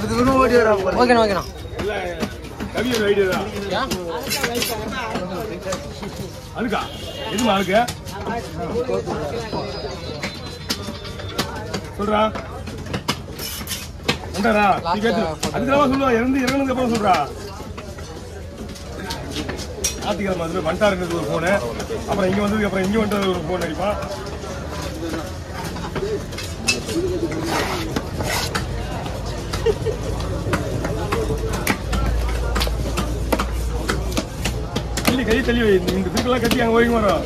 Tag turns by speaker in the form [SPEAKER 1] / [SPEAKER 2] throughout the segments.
[SPEAKER 1] ஓகேண்ணா ஓகேண்ணா
[SPEAKER 2] கவியோட ஐடியா தான் அழுக்கா எதுமா அழுக்கு சொல்றா வந்தாரா நீ கேட்டு அதுக்கெல்லாம் சொல்லுவா இறந்து இறங்குனதுக்கு அப்புறம் சொல்றா ஞாயிற்றுக்கிழமை வந்து வந்துட்டாருங்கிறது ஒரு போனு அப்புறம் இங்க வந்ததுக்கு அப்புறம் இங்க வந்தது ஒரு போன் அடிப்பான் தள்ளி கை தள்ளி வை இந்த திருக்கெல்லாம் கட்டி அங்க போய் வரும்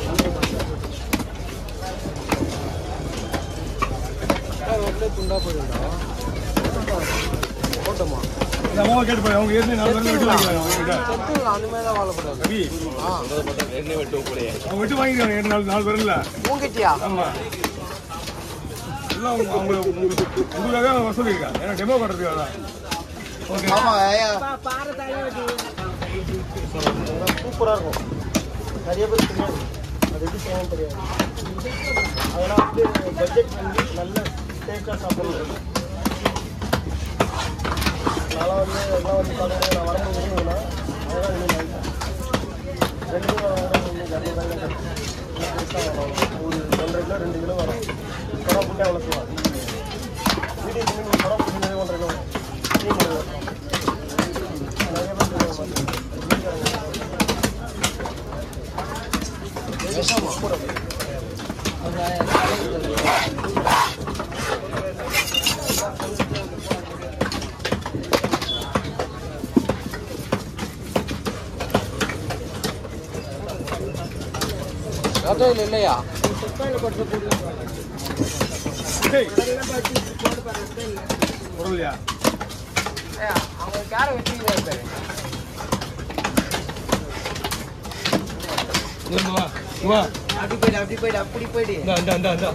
[SPEAKER 2] இந்த அம்மாவை கேட்டு போய் அவங்க ஏற்கனவே நாலு பேரும் வெட்டி வாங்கிக்கிறாங்க அவங்க கிட்ட
[SPEAKER 1] அந்த மாதிரி தான் வாழக்கூடாது
[SPEAKER 2] ரவி, அவங்க வெட்டி வாங்கிக்கிறாங்க ஏழு நாலு நாலு பேர் இல்ல
[SPEAKER 1] உங்ககிட்டயா
[SPEAKER 2] ஆமா எல்லாம் அவங்க அவங்க உங்களுக்கு- உங்களுக்காக வசதி இருக்கா ஏன்னா டெமோ காட்டுறதுக்காக தான் ஓகே
[SPEAKER 1] ஆமா ஐயா
[SPEAKER 3] சூப்பராக இருக்கும் நிறைய பேர் தெரியாது அது எப்படி செய்யணும் தெரியாது அதெல்லாம் வந்து பட்ஜெட் பண்ணி நல்ல டேஸ்டாக சாப்பிடணும் நான் வந்து எல்லாம் வந்து பார்க்கும்போது நான் வரும்போது இருந்ததுன்னா அதெல்லாம் இன்னும் நைட்டேன் ரெண்டு கிலோ வாங்கினா இன்னும் இரநூறுவாய்க்கு பெருசாக வரும் ஒரு ஒன்றரை கிலோ ரெண்டு கிலோ வரும் குடம் புட்டே வளர்த்துவான் வீட்டுக்கு நீங்கள் குடம் புட்டு ஒன்றரை கிலோ வரும் டீ முறை வரும் நிறைய பேர் தெரியாது
[SPEAKER 1] ரத்தம் இல்லையா
[SPEAKER 2] டேய். பொருள்யா
[SPEAKER 1] அவங்க கேரை வச்சுக்கிறாரு பாரு
[SPEAKER 2] இங்க வா இங்க வா
[SPEAKER 1] அப்படி போயிடு அப்படி போயிடு அப்படி போயிடு
[SPEAKER 2] இந்தா இந்தா இந்தா இந்தா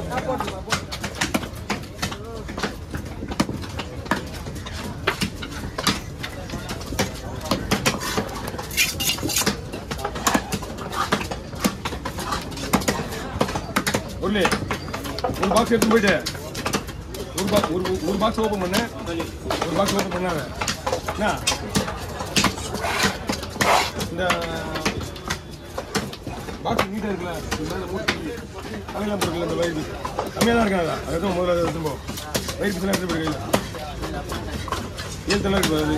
[SPEAKER 2] முரளி ஒரு பாக்ஸ் எடுத்து போயிட்டு ஒரு பாக்ஸ் ஒரு ஒரு பாக்ஸ் ஓப்பன் பண்ணு ஒரு பாக்ஸ் ஓப்பன் பண்ணாத என்ன இந்த பாக்ஸ் நீட்டாக இருக்குல்ல இது மேலே மூடி தலையெல்லாம் போடுறதுல இந்த வயிறு கம்மியாக தான் இருக்காங்க அதை தான் முதல்ல அதை எடுத்துன்னு போ வயிறு பிசலாம் எடுத்து போய் கையில் ஏழு தலை இருக்கு அது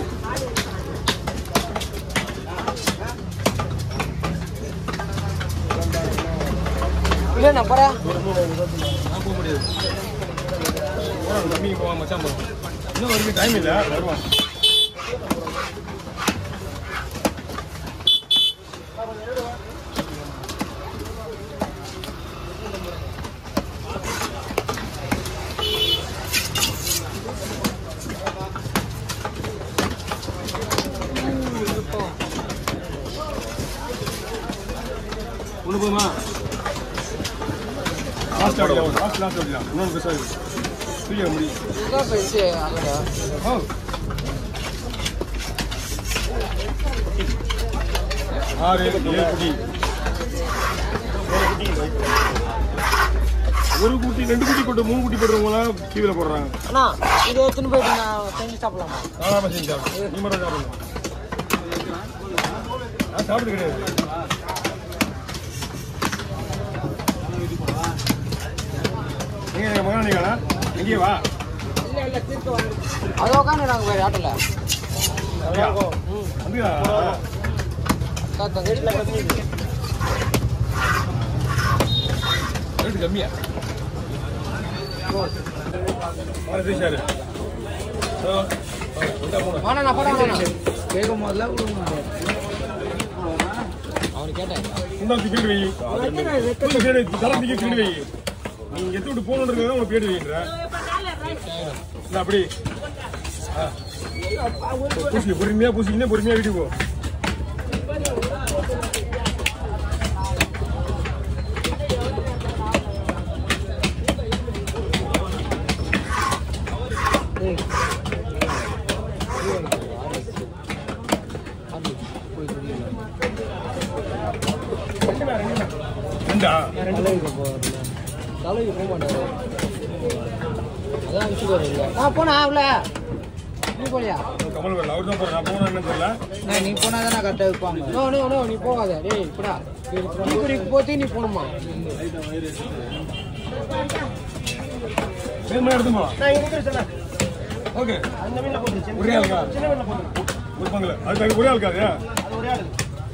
[SPEAKER 1] இல்லை நான் போகிறேன்
[SPEAKER 2] நான் போக முடியாது போகிறோம் தம்பிக்கு போவான் மச்சான் போவோம் இன்னும் வரைக்கும் டைம் இல்லை வருவான் ஒன்று போதுமா லாஸ்ட் ஆடிக்கலாம் லாஸ்ட் லாஸ்ட் ஆடிக்கலாம் இன்னொன்று பெருசாக இருக்கு தூக்க முடியும்
[SPEAKER 1] இதுதான் பெருசு அங்கே
[SPEAKER 2] ஓ ஆறு ஏழு குட்டி ஒரு குட்டி ரெண்டு குட்டி போட்டு மூணு குட்டி போட்டுறவங்களாம் டிவியில் போடுறாங்க
[SPEAKER 1] அண்ணா இதை எடுத்துன்னு போயிட்டு நான் செஞ்சு சாப்பிடலாமா
[SPEAKER 2] நானாம செஞ்சு சாப்பிடு நீ மட்டும் சாப்பிடணும் நான் சாப்பிட்டு கிடையாது நீங்க எங்க மகன் நீங்களா எங்கேயே வா
[SPEAKER 1] அதை உட்காந்து நாங்கள் போய் ஆட்டோல
[SPEAKER 2] அப்படியா? வந்துடா ரேட்டு கம்மியா வாங்க, பேசாரு. ஹலோ. வாங்க, வந்தா போலாம்.
[SPEAKER 1] வாண்ணா நான் போகிறேன் கேட்கும் போதெல்லாம் கொடுங்க அவரு கேட்டேன்
[SPEAKER 2] இந்தா டிக்கெட் வை. தூக்கி சைடு தலை தூக்கி டிக்கெட் வை. நீ எத்து விட்டு போகணுன்றதுக்காக உங்களுக்கு டிக்கெட் வைக்கிற. இந்தா அப்படி. ஆ. பூசி, பொறுமையா பூசிக்கினே பொறுமையா வீட்டுக்கு போ ரெண்டா
[SPEAKER 1] தலைக்கு போகிறல தலைக்கு போக மாட்டாரு அதான் அனுப்பிச்சு இல்லை ஆ போனா அவள போலியா
[SPEAKER 2] கமல் வரல அவர் தான் போறேன் நான் போனா என்ன தெரியல
[SPEAKER 1] நான் நீ போனா தான் கரெக்டாக வைப்பாங்க நோ நோ நோ நீ போகாத டேய் இப்படா தீக்குறிக்கு போத்தே நீ போகணுமா
[SPEAKER 2] வேணுமா எடுத்து போலாம்
[SPEAKER 3] நான் இங்க இருக்கிறேன் சார்
[SPEAKER 2] ஓகே
[SPEAKER 3] அந்த மீன்ல போட்டு சின்ன
[SPEAKER 2] ஒரே ஆளுக்கா
[SPEAKER 3] சின்ன மீன்ல போட்டு
[SPEAKER 2] ஒரு பங்குல அதுக்கு ஒரே ஆளுக்கா அது
[SPEAKER 3] அது ஒரே ஆளு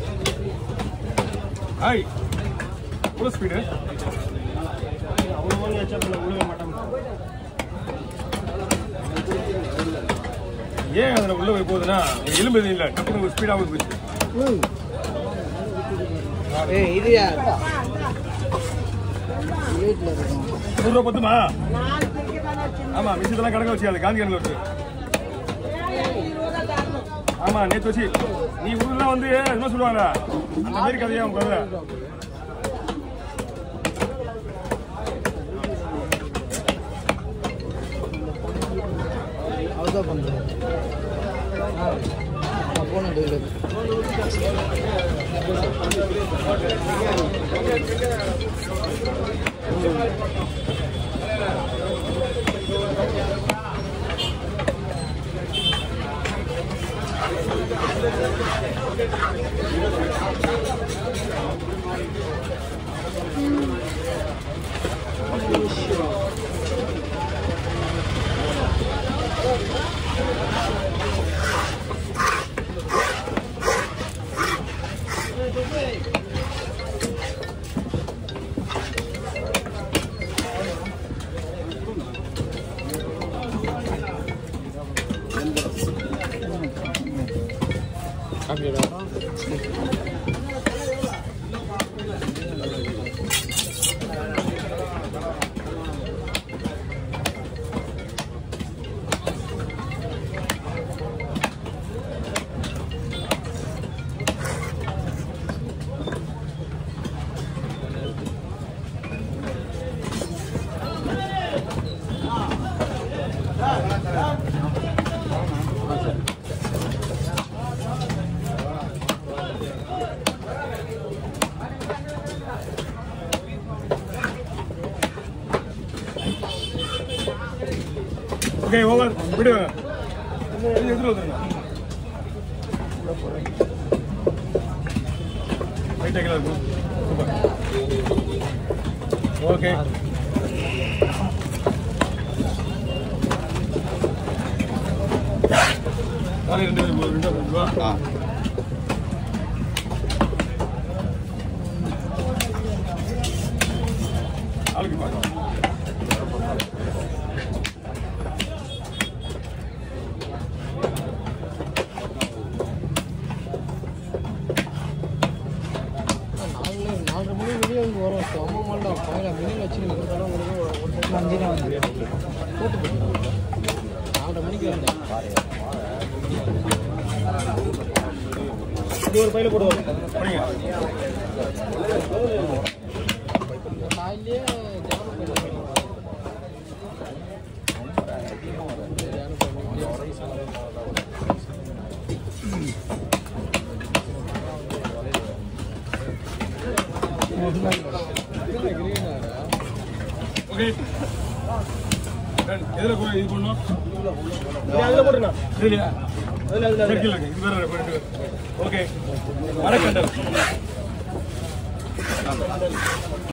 [SPEAKER 2] ஹாய் எவ்வளோ ஸ்பீடு
[SPEAKER 3] அவ்வளோ வாங்கி வச்சா விழுக மாட்டாங்க
[SPEAKER 2] ஏன் அதில் உள்ள போய் போகுதுன்னா எலும்பு எதுவும் இல்லை டப்புனு ஸ்பீடாக போச்சு
[SPEAKER 1] ஏய் இது யார் வீட்டில் இருக்கும்
[SPEAKER 2] நூறுரூவா பத்துமா ஆமா மிச்சத்தெல்லாம் கணக்கு வச்சு அது காந்தி கணக்கில் வச்சு ஆமா நேற்று வச்சு நீ ஊர்லாம் வந்து என்ன சொல்லுவாங்க அந்த மாதிரி கதையா உங்க கதை
[SPEAKER 1] அவ்வளோதான் பண்ணுறேன் ஆ போன டெய்லர்
[SPEAKER 2] ஓகே ஓவர் விடு எடுத்துட்டு வந்துருங்க ரைட் ஆகில இருக்கும் சூப்பர் ஓகே நாளை ரெண்டு பேரும் ரெண்டு பேரும் வா ஆளுக்கு பார்க்கலாம்
[SPEAKER 1] நாலு நாலரை மணி வெளியே வந்து வரும் செம்ம மாட்டா பையனை மினில் வச்சு அஞ்சுனா வந்து போட்டு போட்டு நாலரை மணிக்கு வந்தேன்
[SPEAKER 3] இது ஒரு பையில போடுவாங்க
[SPEAKER 2] படிங்க
[SPEAKER 1] காலையிலே ஜனம் போயிட்டு
[SPEAKER 2] ஓகே எதில் போய் இது பண்ணணும்
[SPEAKER 3] இது அதுல போட்டுருண்ணா
[SPEAKER 2] இல்லையா
[SPEAKER 3] அதுல அதுல
[SPEAKER 2] சர்க்கிள் இருக்கு இது வேற ரெண்டு ஓகே மரக்கண்டல்